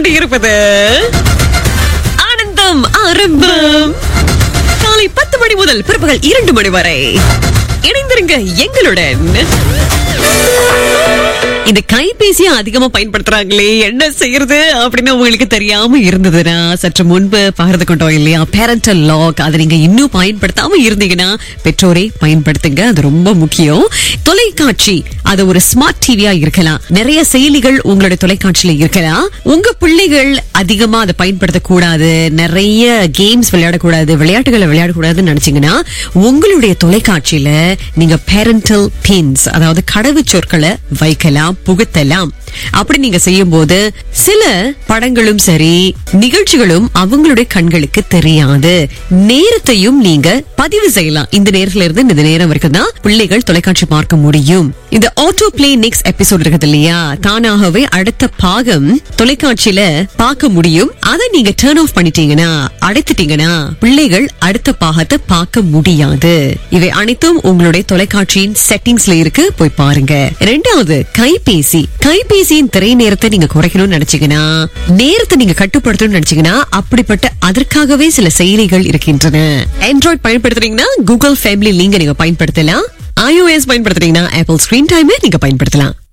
கொண்டிருப்பது ஆனந்தம் ஆரம்பம் காலை பத்து மணி முதல் பிற்பகல் இரண்டு மணி வரை இணைந்திருங்க எங்களுடன் இந்த கைபேசியை அதிகமா பயன்படுத்துறாங்களே என்ன செய்யறது அப்படின்னு உங்களுக்கு தெரியாம இருந்ததுன்னா சற்று முன்பு பகிர்ந்து கொண்டோம் இல்லையா பேரண்டல் லாக் அதை நீங்க இன்னும் பயன்படுத்தாம இருந்தீங்கன்னா பெற்றோரை பயன்படுத்துங்க அது ரொம்ப முக்கியம் தொலைக்காட்சி அது ஒரு ஸ்மார்ட் டிவியா இருக்கலாம் நிறைய செயலிகள் உங்களுடைய தொலைக்காட்சியில இருக்கலாம் உங்க பிள்ளைகள் அதிகமா அதை பயன்படுத்தக்கூடாது நிறைய கேம்ஸ் விளையாடக்கூடாது விளையாட்டுகளை விளையாடக்கூடாதுன்னு நினைச்சீங்கன்னா உங்களுடைய தொலைக்காட்சியில நீங்க பேரண்டல் பின்ஸ் அதாவது கடவுச் சொற்களை வைக்கலாம் புகுத்தலாம் அப்படி நீங்க செய்யும் போது சில படங்களும் சரி நிகழ்ச்சிகளும் அவங்களுடைய கண்களுக்கு தெரியாது நேரத்தையும் நீங்க பதிவு செய்யலாம் இந்த நேரத்துல இருந்து இந்த நேரம் வரைக்கும் தான் பிள்ளைகள் தொலைக்காட்சி பார்க்க முடியும் இந்த ஆட்டோ பிளே நெக்ஸ்ட் எபிசோட் இருக்குது இல்லையா தானாகவே அடுத்த பாகம் தொலைக்காட்சியில பார்க்க முடியும் அதை நீங்க டர்ன் ஆஃப் பண்ணிட்டீங்கன்னா அடைத்துட்டீங்கன்னா பிள்ளைகள் அடுத்த பாகத்தை பார்க்க முடியாது இவை அனைத்தும் உங்களுடைய தொலைக்காட்சியின் செட்டிங்ஸ்ல இருக்கு போய் பாருங்க ரெண்டாவது கைபேசி கைபேசியின் திரை நேரத்தை நீங்க குறைக்கணும்னு நினைச்சீங்கன்னா நேரத்தை நீங்க கட்டுப்படுத்தணும்னு நினைச்சீங்கன்னா அப்படிப்பட்ட அதற்காகவே சில செயலிகள் இருக்கின்றன ஆண்ட்ராய்ட் பயன்படுத்துறீங்கன்னா கூகுள் ஃபேமிலி லிங்க நீங்க பயன்படுத்தலாம் iOS பயன்படுத்துறீங்கன்னா ஆப்பிள் ஸ்கிரீன் டைம் நீங்க பயன்படுத்தலாம்